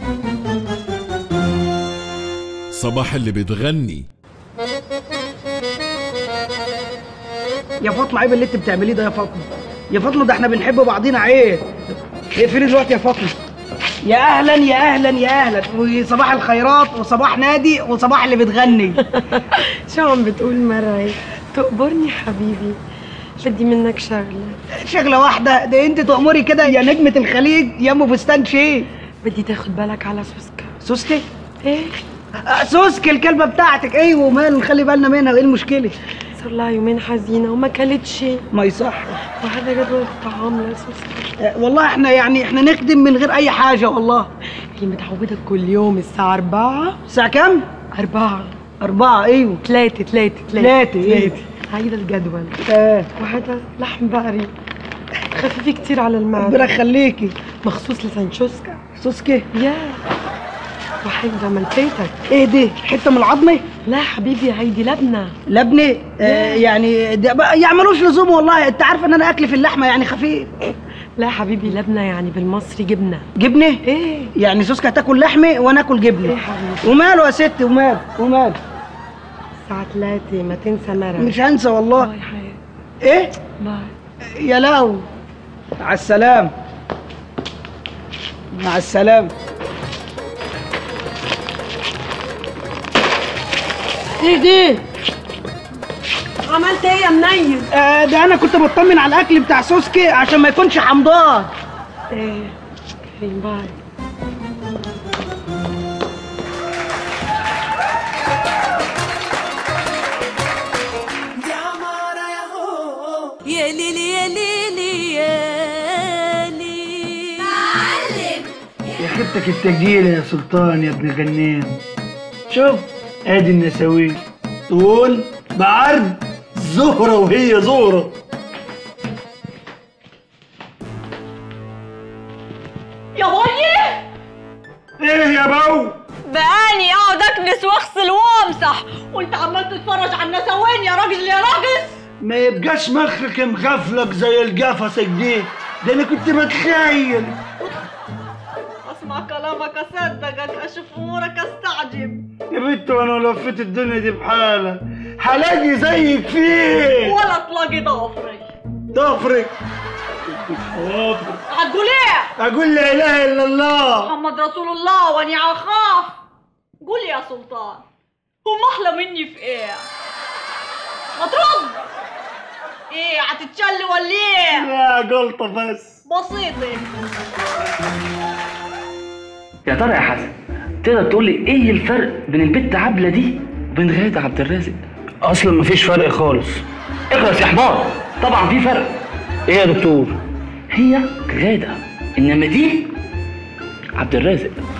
صباح اللي بتغني يا فاطمه عيب اللي انت بتعمليه ده يا فاطمه يا فاطمه ده احنا بنحب بعضينا عيب اقفلي دلوقتي يا فاطمه يا اهلا يا اهلا يا اهلا وصباح الخيرات وصباح نادي وصباح اللي بتغني شو عم بتقول مراي تقبرني حبيبي بدي منك شغلة شغله واحده ده انت تأمري كده يا نجمه الخليج يا ام فستان شيء بدي تاخد بالك على سوسكا سوسكي ايه آه، سوسكي الكلمه بتاعتك ايوه وماله نخلي بالنا منها وايه المشكله صار لها يومين حزينة وما كلت شيء ما يصح وهذا جدول الطعام لسوسكا آه، والله احنا يعني احنا نخدم من غير اي حاجه والله هي متعودة كل يوم الساعة أربعة الساعه كام أربعة أربعة أيوه ثلاثة ثلاثة ثلاثة، إيه. هيدا الجدول آه. وهذا لحم بقري خفيف كتير على ربنا المعدة يخليكي مخصوص لسانشوسكا سوسكي يا وهيدا ملفيتك ايه دي حته من العظمه لا حبيبي هيدي لبنة لبنه آه يعني ده بقى يعملوش لزوم والله انت عارفه ان انا اكلي في اللحمه يعني خفيف لا حبيبي لبنة يعني بالمصري جبنة جبنه ايه يعني سوسكا هتاكل لحمه وانا اكل جبنه ايه حبيبي وماله يا ستي وماله وماله الساعة ثلاثة ما تنسى مرة مش هنسى والله باي حياتي ايه باي يا لهو مع السلامه مع السلامه ايه دي عملت ايه يا منيل؟ آه ده انا كنت بطمن على الاكل بتاع سوسكي عشان ما يكونش حمضان ايه كريم باي يا ليلي يا ليلي يا ليلي يا خيبتك التجيلة يا سلطان يا ابن غنام شوف ادي النساوين تقول بعرض زهرة وهي زهرة يا بني ايه يا بو بقاني اقعد اكنس واغسل وامسح وانت عمال تتفرج على النسوين يا راجل يا راجل ما يبقاش مخك مغفلك زي القفص دي ده انا كنت بتخيل اسمع كلامك اصدقك اشوف امورك استعجب يا بنت وانا لو لفيت الدنيا دي بحالها هلاقي زيك فيه ولا تلاقي ضفري ضفرك ضفرك هتقول ايه اقول لا اله الا الله محمد رسول الله واني اخاف قول يا سلطان هم احلى مني في ايه ما ترد ايه هتتشل ولا ايه لا جلطة بس بسيطه يا ترى يا حسن تقدر تقول لي ايه الفرق بين البت عبله دي وبين غاده عبد الرازق اصلا مفيش فرق خالص اخلص يا حمار طبعا في فرق ايه يا دكتور هي غاده انما دي عبد الرازق